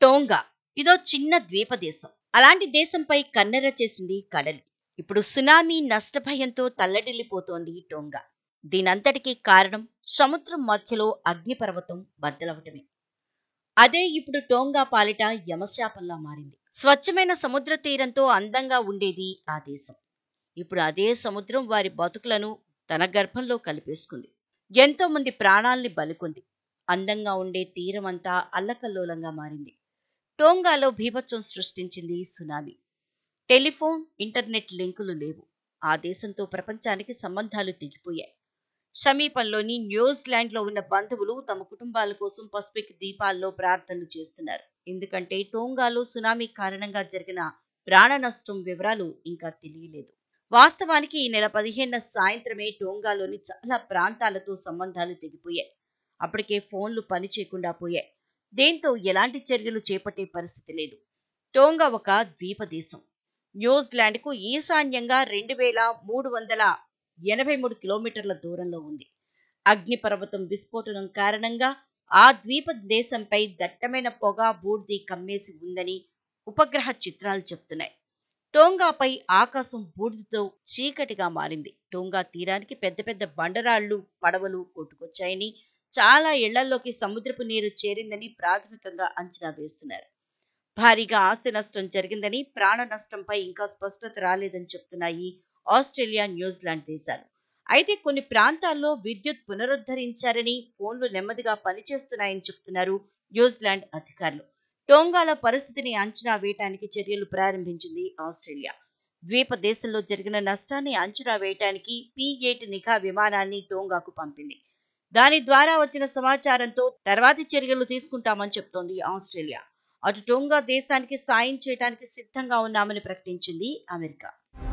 Tonga ఇదో చిన్న ద్వీప దేశం అలాంటి దేశంపై కన్నెర చేసింది కడలి ఇప్పుడు సునామీ నష్టభయంతో తల్లడిల్లిపోతోంది టోంగా దీనంతటికీ కారణం సముద్రం మధ్యలో అగ్నిపర్వతం బద్దలవటమే అదే ఇప్పుడు టోంగా పాలిట యమశాపంలా మారింది స్వచ్ఛమైన సముద్ర తీరంతో అందంగా ఉండేది ఆ దేశం ఇప్పుడు అదే సముద్రం వారి బతుకులను తన గర్భంలో కలిపేసుకుంది ఎంతో మంది ప్రాణాల్ని బలికొంది అందంగా ఉండే తీరమంతా అల్లకల్లోలంగా మారింది టోంగాలో బీభత్సం సృష్టించింది సునామీ టెలిఫోన్ ఇంటర్నెట్ లింకులు లేవు ఆ దేశంతో ప్రపంచానికి సంబంధాలు తెగిపోయాయి సమీపంలోని న్యూజిలాండ్లో ఉన్న బంధువులు తమ కుటుంబాల కోసం పసిఫిక్ ద్వీపాల్లో ప్రార్థనలు చేస్తున్నారు ఎందుకంటే టోంగాలో సునామీ కారణంగా జరిగిన ప్రాణ నష్టం వివరాలు ఇంకా తెలియలేదు వాస్తవానికి ఈ నెల పదిహేనున సాయంత్రమే టోంగాలోని చాలా ప్రాంతాలతో సంబంధాలు తెగిపోయాయి అప్పటికే ఫోన్లు పనిచేయకుండా పోయాయి దీంతో ఎలాంటి చర్యలు చేపట్టే పరిస్థితి లేదు టోంగా ఒక ద్వీప దేశం న్యూజిలాండ్కు ఈశాన్యంగా రెండు వేల మూడు వందల ఎనభై మూడు కిలోమీటర్ల దూరంలో ఉంది అగ్నిపర్వతం విస్ఫోటనం కారణంగా ఆ ద్వీప దేశంపై దట్టమైన పొగ బూర్ది కమ్మేసి ఉందని ఉపగ్రహ చిత్రాలు చెప్తున్నాయి టోంగాపై ఆకాశం బూడిదతో చీకటిగా మారింది టోంగా తీరానికి పెద్ద పెద్ద బండరాళ్లు పడవలు కొట్టుకొచ్చాయని చాలా ఇళ్లలోకి సముద్రపు నీరు చేరిందని ప్రాథమికంగా అంచనా వేస్తున్నారు భారీగా ఆస్తి నష్టం జరిగిందని ప్రాణ నష్టంపై ఇంకా స్పష్టత రాలేదని చెప్తున్నాయి ఆస్ట్రేలియా న్యూజిలాండ్ దేశాలు అయితే కొన్ని ప్రాంతాల్లో విద్యుత్ పునరుద్ధరించారని ఫోన్లు నెమ్మదిగా పనిచేస్తున్నాయని చెప్తున్నారు న్యూజిలాండ్ అధికారులు టోంగాల పరిస్థితిని అంచనా వేయటానికి చర్యలు ప్రారంభించింది ఆస్ట్రేలియా ద్వీప దేశంలో జరిగిన నష్టాన్ని అంచనా వేయటానికి పి ఎయిట్ నిఘా విమానాన్ని టోంగాకు పంపింది దాని ద్వారా వచ్చిన సమాచారంతో తర్వాతి చర్యలు తీసుకుంటామని చెప్తోంది ఆస్ట్రేలియా అటు టోంగా దేశానికి సాయం చేయడానికి సిద్ధంగా ఉన్నామని ప్రకటించింది అమెరికా